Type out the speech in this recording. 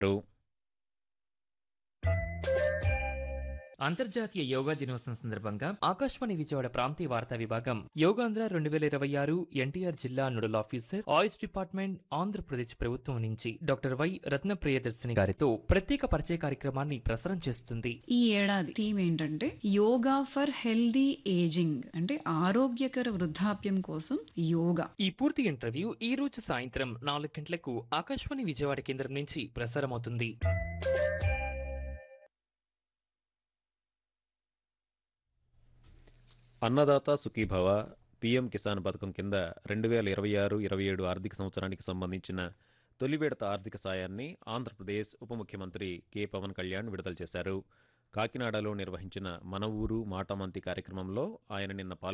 అంతర్జాతీయ యోగా దినోత్సవం సందర్భంగా ఆకాశవాణి విజయవాడ ప్రాంతీయ వార్తా విభాగం యోగాంధ్ర రెండు వేల ఇరవై ఆరు ఎన్టీఆర్ జిల్లా nodal officer AYUSH department Andhra Pradesh ప్రభుత్వం నుంచి డాక్టర్ వై రత్న ప్రియదర్శిని గారితో ప్రత్యేక పరిచయ కార్యక్రమాన్ని ప్రసారం చేస్తుంది ఈ ఏడాది థీమ్ ఏంటంటే యోగా ఫర్ హెల్దీ ఏజింగ్ అంటే ఆరోగ్యకర వృద్ధాప్యం కోసం యోగా ఈ పూర్తి ఇంటర్వ్యూ ఈ రోజు సాయంత్రం నాలుగు గంటలకు ఆకాశవాణి విజయవాడ కేంద్రం నుంచి ప్రసారమవుతుంది అన్నదాత సుఖీభవ పీఎం కిసాన్ పథకం కింద రెండు వేల ఇరవై ఆరు ఇరవై ఏడు ఆర్థిక సంవత్సరానికి సంబంధించిన తొలి విడత ఆర్థిక సాయాన్ని ఆంధ్రప్రదేశ్ ఉప ముఖ్యమంత్రి కె పవన్ కళ్యాణ్ విడుదల చేశారు కాకినాడలో నిర్వహించిన మన ఊరు మాటమంతి కార్యక్రమంలో ఆయన నిన్న పాల్గొన్నారు